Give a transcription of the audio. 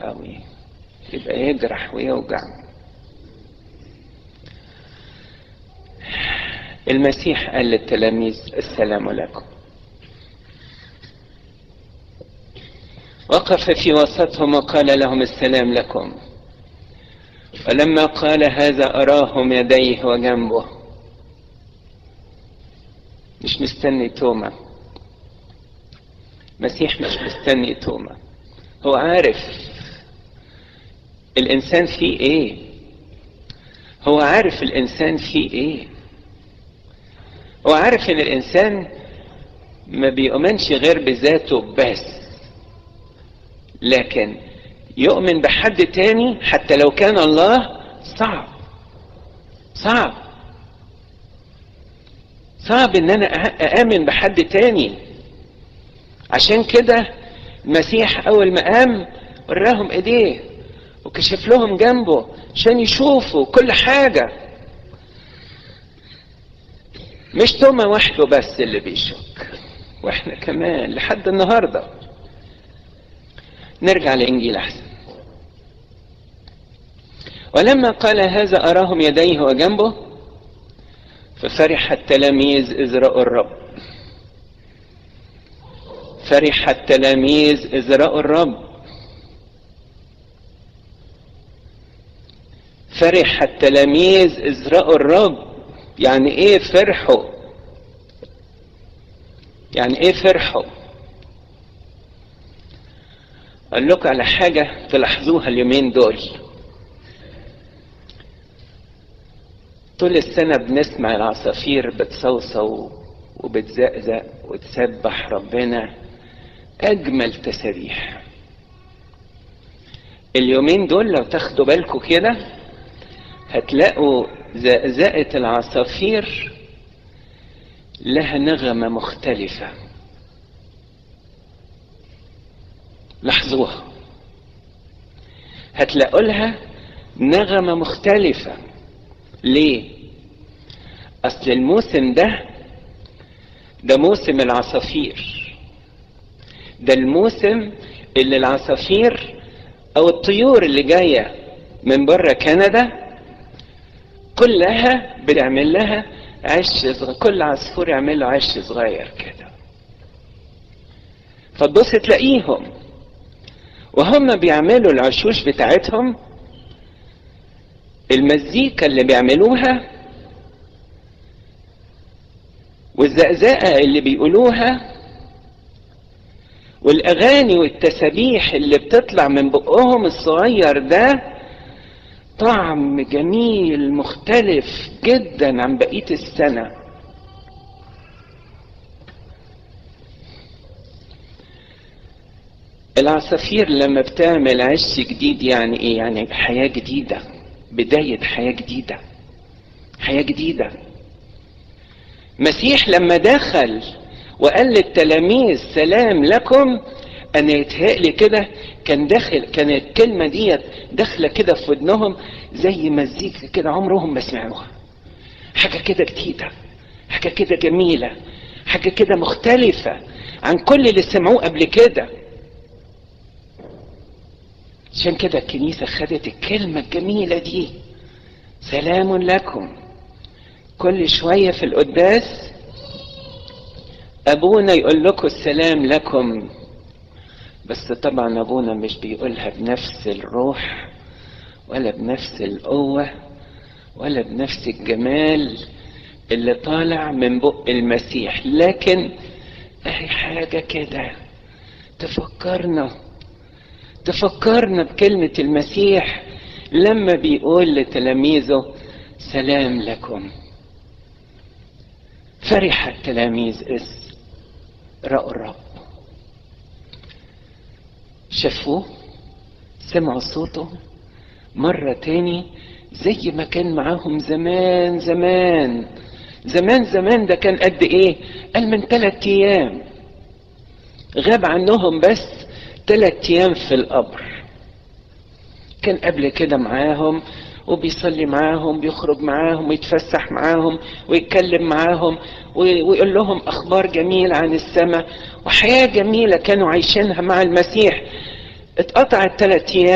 قوي يبقى يجرح ويوجع المسيح قال للتلاميذ السلام لكم وقف في وسطهم وقال لهم السلام لكم ولما قال هذا أراهم يديه وجنبه مش مستني توما مسيح مش مستني توما هو عارف الإنسان فيه إيه هو عارف الإنسان فيه إيه هو عارف إن الإنسان ما بيؤمنش غير بذاته بس لكن يؤمن بحد تاني حتى لو كان الله صعب صعب صعب ان انا اامن بحد تاني عشان كده المسيح اول ما قام وراهم ايديه وكشف لهم جنبه عشان يشوفوا كل حاجة مش توما وحده بس اللي بيشك واحنا كمان لحد النهارده نرجع لإنجيل أحسن ولما قال هذا أراهم يديه وجنبه ففرح التلاميذ إذ رأوا الرب فرح التلاميذ إذ رأوا الرب فرح التلاميذ إذ رأوا الرب يعني إيه فرحوا يعني إيه فرحوا اقول لكم على حاجة تلاحظوها اليومين دول طول السنة بنسمع العصافير بتصوصو وبتزقزق وتسبح ربنا أجمل تسابيح اليومين دول لو تاخدوا بالكم كده هتلاقوا زقزقة العصافير لها نغمة مختلفة لاحظوها هتلاقوا لها نغمة مختلفة ليه؟ أصل الموسم ده ده موسم العصافير ده الموسم اللي العصافير أو الطيور اللي جاية من بره كندا كلها بتعمل لها عش صغير كل عصفور يعمل له عش صغير كده فتبص تلاقيهم وهم بيعملوا العشوش بتاعتهم المزيكا اللي بيعملوها والزقزقة اللي بيقولوها والأغاني والتسابيح اللي بتطلع من بقهم الصغير ده طعم جميل مختلف جدا عن بقية السنة العصافير لما بتعمل عش جديد يعني ايه يعني حياة جديدة بداية حياة جديدة حياة جديدة مسيح لما دخل وقال للتلاميذ سلام لكم انا يتهيألي كده كان داخل كان الكلمة ديت داخلة كده في ودنهم زي مزيكا كده عمرهم ما سمعوها حاجة كده جديدة حاجة كده جميلة حاجة كده مختلفة عن كل اللي سمعوه قبل كده عشان كده الكنيسة خدت الكلمة الجميلة دي سلام لكم كل شوية في القداس أبونا يقول لكم السلام لكم بس طبعا أبونا مش بيقولها بنفس الروح ولا بنفس القوة ولا بنفس الجمال اللي طالع من بق المسيح لكن اهي حاجة كده تفكرنا تفكرنا بكلمة المسيح لما بيقول لتلاميذه سلام لكم فرح التلاميذ إذ رأوا الرب شافوه سمعوا صوته مرة تاني زي ما كان معاهم زمان زمان زمان زمان ده كان قد ايه قال من ثلاث ايام غاب عنهم بس ثلاث ايام في القبر كان قبل كده معاهم وبيصلي معاهم بيخرج معاهم ويتفسح معاهم ويتكلم معاهم ويقول لهم اخبار جميله عن السماء وحياه جميله كانوا عايشينها مع المسيح اتقطعت ثلاث ايام